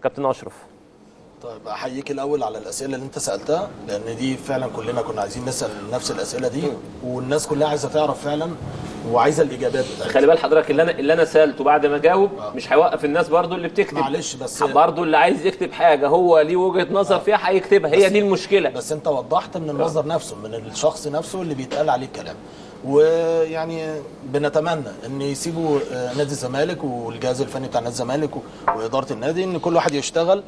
كابتن اشرف طيب احييك الاول على الاسئله اللي انت سالتها لان دي فعلا كلنا كنا عايزين نسال نفس الاسئله دي والناس كلها عايزه تعرف فعلا وعايزه الاجابات بتاعتها خلي بال حضرتك اللي انا اللي انا سالته بعد ما جاوب مش هيوقف الناس برضو اللي بتكتب معلش بس برضو اللي عايز يكتب حاجه هو ليه وجهه نظر فيها هيكتبها هي دي المشكله بس انت وضحت من المصدر نفسه من الشخص نفسه اللي بيتقال عليه الكلام ويعني بنتمنى ان يسيبوا آه، نادي الزمالك والجهاز الفني بتاع نادي الزمالك و- واداره النادي ان كل واحد يشتغل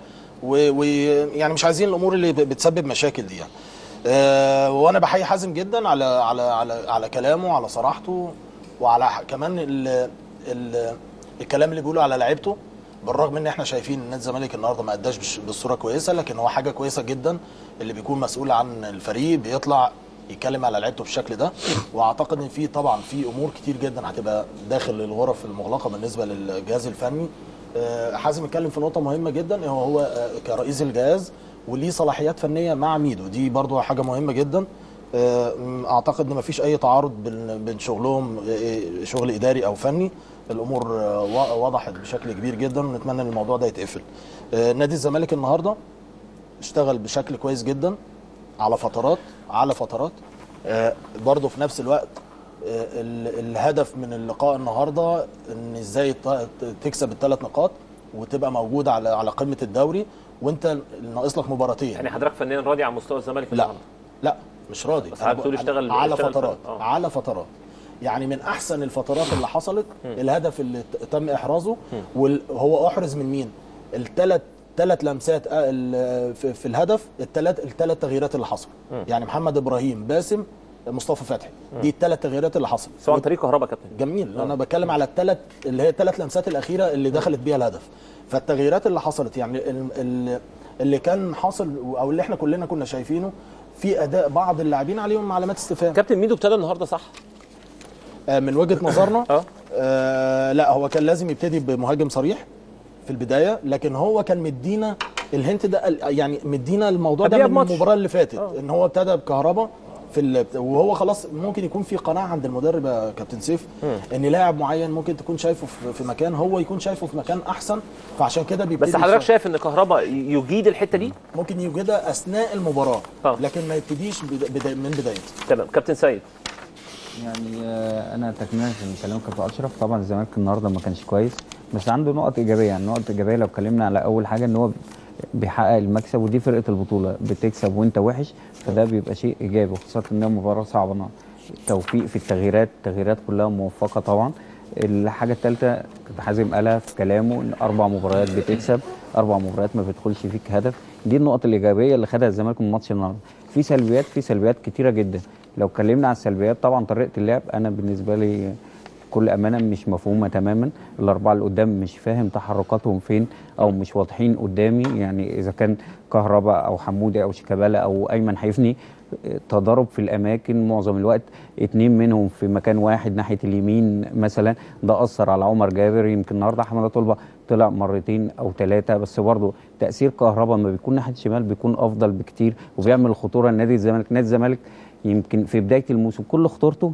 ويعني مش عايزين الامور اللي ب- بتسبب مشاكل دي يعني آه، وانا بحيي حازم جدا على على على على كلامه وعلى صراحته وعلى ح- كمان ال ال الكلام اللي بيقوله على لعيبته بالرغم ان احنا شايفين ان نادي الزمالك النهارده ما اداش بش- بالصوره كويسه لكن هو حاجه كويسه جدا اللي بيكون مسؤول عن الفريق بيطلع يتكلم على لعيبته بالشكل ده واعتقد ان في طبعا في امور كتير جدا هتبقى داخل الغرف المغلقه بالنسبه للجهاز الفني آه، حازم اتكلم في نقطه مهمه جدا هو هو آه، كرئيس الجهاز وليه صلاحيات فنيه مع ميدو دي برضو حاجه مهمه جدا آه، م- اعتقد ان مفيش اي تعارض بين بين شغلهم آه، شغل اداري او فني الامور آه، وا- وضحت بشكل كبير جدا ونتمنى ان الموضوع ده يتقفل آه، نادي الزمالك النهارده اشتغل بشكل كويس جدا على فترات على فترات آه، برضه في نفس الوقت آه، ال- الهدف من اللقاء النهارده ان ازاي ت- تكسب الثلاث نقاط وتبقى موجود على على قمه الدوري وانت ناقص لك مباراتين يعني حضرتك فنيا راضي عن مستوى الزمالك لا النهارده لا مش راضي بس أنا حضرتك بتقول ب- اشتغل- على اشتغل فترات فرق. آه. على فترات يعني من احسن الفترات اللي حصلت الهدف اللي ت- تم احرازه وهو احرز من مين الثلاث ثلاث لمسات آه، ال- في في الهدف الثلاث الثلاث تغييرات اللي حصلوا يعني محمد ابراهيم باسم مصطفى فتحي دي الثلاث تغييرات اللي حصلت سواء طريق كهرباء كابتن جميل انا بتكلم على الثلاث اللي هي الثلاث لمسات الاخيره اللي دخلت بيها الهدف فالتغييرات اللي حصلت يعني ال- ال- اللي كان حاصل او اللي احنا كلنا كنا شايفينه في اداء بعض اللاعبين عليهم علامات استفهام كابتن ميدو ابتدى النهارده صح آه، من وجهه نظرنا اه آه لا هو كان لازم يبتدي بمهاجم صريح في البدايه لكن هو كان مدينا الهنت ده ال- يعني مدينا الموضوع ده قبلها من بماتش. المباراه اللي فاتت آه. ان هو ابتدى بكهربا في ال... وهو خلاص ممكن يكون في قناعه عند المدرب يا كابتن سيف ان لاعب معين ممكن تكون شايفه في- في مكان هو يكون شايفه في مكان احسن فعشان كده بيبتدي بس حضرتك يشتغل. شايف ان كهرباء يجيد الحته دي ممكن يوجدها اثناء المباراه آه. لكن ما يبتديش بدا... بدا... من بدايتها تمام كابتن سيد يعني آه، انا تكمله لكلام كابتن اشرف طبعا الزمالك النهارده ما كانش كويس بس عنده نقط ايجابيه يعني نقط ايجابيه لو اتكلمنا على اول حاجه ان هو بيحقق المكسب ودي فرقه البطوله بتكسب وانت وحش فده بيبقى شيء ايجابي وخاصه انها مباراه صعبه النهارده. توفيق في التغييرات التغييرات كلها موفقه طبعا الحاجه الثالثه كابتن حازم قالها في كلامه ان اربع مباريات بتكسب اربع مباريات ما بيدخلش فيك هدف دي النقط الايجابيه اللي خدها الزمالك من ماتش النهارده في سلبيات في سلبيات كتيره جدا لو اتكلمنا عن السلبيات طبعا طريقه اللعب انا بالنسبه لي بكل امانه مش مفهومه تماما الاربعه اللي قدام مش فاهم تحركاتهم فين او مش واضحين قدامي يعني اذا كان كهرباء او حمودي او شيكابالا او ايمن حفني تضارب في الاماكن معظم الوقت اتنين منهم في مكان واحد ناحيه اليمين مثلا ده اثر على عمر جابر يمكن النهارده حماده طلبه طلع مرتين او ثلاثه بس برضه تاثير كهرباء لما بيكون ناحيه الشمال بيكون افضل بكتير وبيعمل خطوره لنادي الزمالك نادي الزمالك يمكن في بدايه الموسم كل خطورته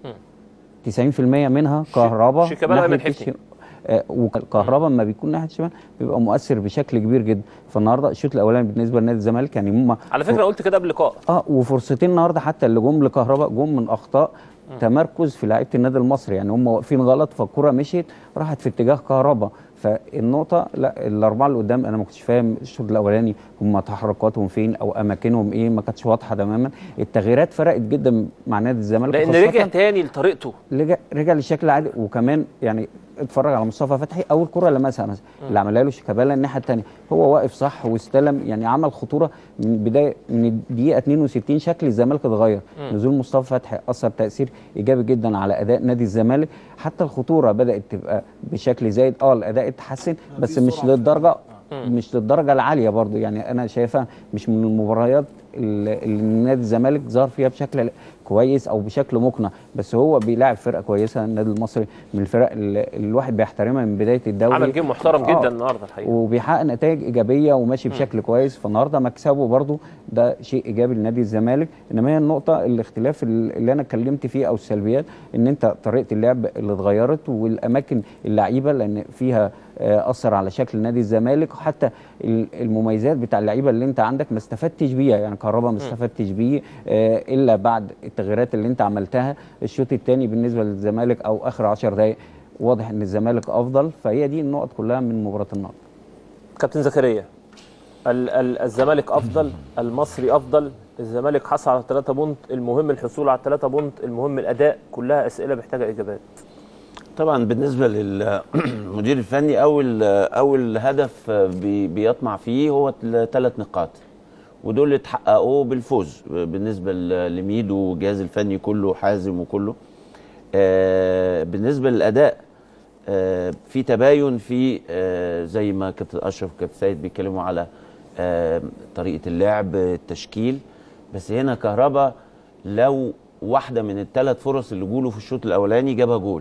90% منها كهرباء شيكابالا ناحية وأيمن الش- حفني. آه، وكهرباء لما بيكون ناحيه الشمال بيبقى مؤثر بشكل كبير جدا فالنهارده الشوط الاولاني بالنسبه لنادي الزمالك يعني هم على فكره قلت كده قبل اللقاء اه وفرصتين النهارده حتى اللي جم لكهرباء جم من اخطاء تمركز في لعيبه النادي المصري يعني هم واقفين غلط فالكره مشيت راحت في اتجاه كهرباء فالنقطه لا الاربعه اللي قدام انا ما كنتش فاهم الشوط الاولاني هم تحركاتهم فين او اماكنهم ايه ما كانتش واضحه تماما التغييرات فرقت جدا مع نادي الزمالك لان وخاصة رجع تاني لطريقته رجع رجع للشكل العادي وكمان يعني اتفرج على مصطفى فتحي اول كره لمسها مثلا اللي عملها له شيكابالا الناحيه الثانيه هو واقف صح واستلم يعني عمل خطوره من بدايه من الدقيقه 62 شكل الزمالك اتغير نزول مصطفى فتحي اثر تاثير ايجابي جدا على اداء نادي الزمالك حتى الخطوره بدات تبقى بشكل زايد اه الاداء اتحسن بس مش للدرجه مش للدرجه العاليه برضو يعني انا شايفها مش من المباريات اللي اللي نادي الزمالك ظهر فيها بشكل كويس او بشكل مقنع بس هو بيلاعب فرقه كويسه النادي المصري من الفرق اللي الواحد بيحترمها من بدايه الدوري عمل جيم محترم آه. جدا النهارده الحقيقه وبيحقق نتائج ايجابيه وماشي بشكل كويس فالنهارده مكسبه برضو ده شيء ايجابي لنادي الزمالك انما هي النقطه الاختلاف اللي انا اتكلمت فيه او السلبيات ان انت طريقه اللعب اللي اتغيرت والاماكن اللعيبه لان فيها آه، اثر على شكل نادي الزمالك وحتى ال- المميزات بتاع اللعيبه اللي انت عندك ما استفدتش بيها يعني كهربا ما استفدتش بيه آه، الا بعد التغييرات اللي انت عملتها الشوط الثاني بالنسبه للزمالك او اخر 10 دقائق واضح ان الزمالك افضل فهي دي النقط كلها من مباراه النهارده كابتن زكريا ال- ال- الزمالك افضل المصري افضل الزمالك حصل على 3 بونت المهم الحصول على 3 بونت المهم الاداء كلها اسئله محتاجه اجابات طبعا بالنسبه للمدير الفني اول اول هدف بي- بيطمع فيه هو الثلاث نقاط ودول اللي اتحققوا بالفوز بالنسبه ل- لميدو والجهاز الفني كله حازم وكله آه، بالنسبه للاداء آه، في تباين في آه، زي ما كابتن اشرف وكابتن سيد بيتكلموا على آه، طريقه اللعب التشكيل بس هنا كهربا لو واحده من الثلاث فرص اللي جوله في الشوط الاولاني جابها جول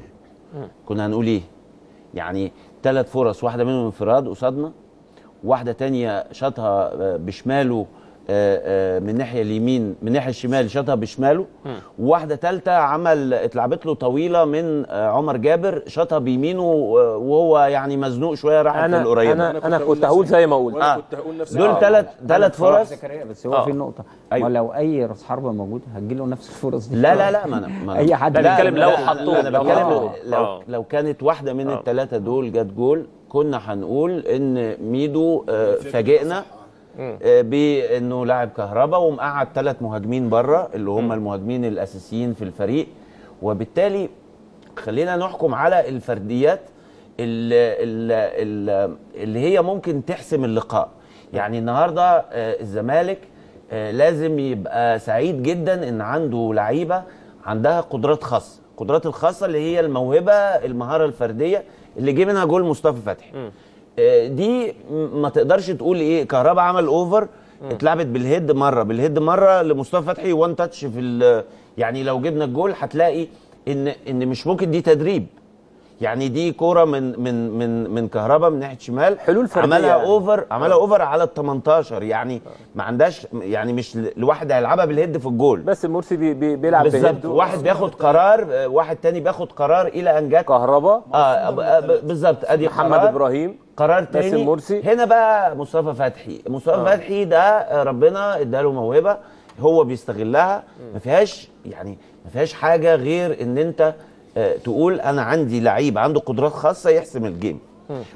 كنا هنقول ايه يعني ثلاث فرص واحده منهم انفراد قصادنا واحده تانية شاطها آه، بشماله آه، آه، من الناحيه اليمين من الناحيه الشمال شاطها بشماله وواحده ثالثه عمل اتلعبت له طويله من آه، عمر جابر شاطها بيمينه آه، وهو يعني مزنوق شويه راحت في انا القريبه انا انا كنت هقول زي ما قلت آه. وانا كنت هقول نفس دول الكلام. ثلاث ثلاث فرص زكريا بس هو آه. في نقطه أيوة. أيوة. لو اي راس حربه موجود هتجيله نفس الفرص دي لا لا لا ما انا ما أنا- أي حد لا، بنتكلم لو لا، حطوه، انا لو بتكلم حطوه. لو آه. لو كانت واحده من آه. الثلاثه دول جت جول كنا هنقول ان ميدو آه، فاجئنا آه، بانه لاعب كهربا ومقعد ثلاث مهاجمين بره اللي هم المهاجمين الاساسيين في الفريق وبالتالي خلينا نحكم على الفرديات اللي, اللي, اللي هي ممكن تحسم اللقاء يعني النهارده آه، الزمالك آه، لازم يبقى سعيد جدا ان عنده لعيبه عندها قدرات خاصه القدرات الخاصه اللي هي الموهبه المهاره الفرديه اللي جه منها جول مصطفى فتحي آه، دي م- ما تقدرش تقول ايه كهربا عمل اوفر اتلعبت بالهيد مره بالهيد مره لمصطفى فتحي وان تاتش في ال- يعني لو جبنا الجول هتلاقي ان ان مش ممكن دي تدريب يعني دي كوره من من من من كهربا من ناحيه شمال حلول فردية عملها يعني. اوفر عملها اوفر على ال 18 يعني ما عندهاش يعني مش ل- الواحد هيلعبها بالهيد في الجول بس المرسي بي بي بيلعب بالظبط بهيد واحد بياخد قرار آه، واحد تاني بياخد قرار الى ان جت كهربا اه ب- آه، ب- بالظبط ادي محمد قرار. ابراهيم قرار باسم تاني مرسي. هنا بقى مصطفى فتحي مصطفى آه. فتحي ده آه، ربنا اداله موهبه هو بيستغلها ما فيهاش يعني ما فيهاش حاجه غير ان انت آه، تقول انا عندي لعيب عنده قدرات خاصه يحسم الجيم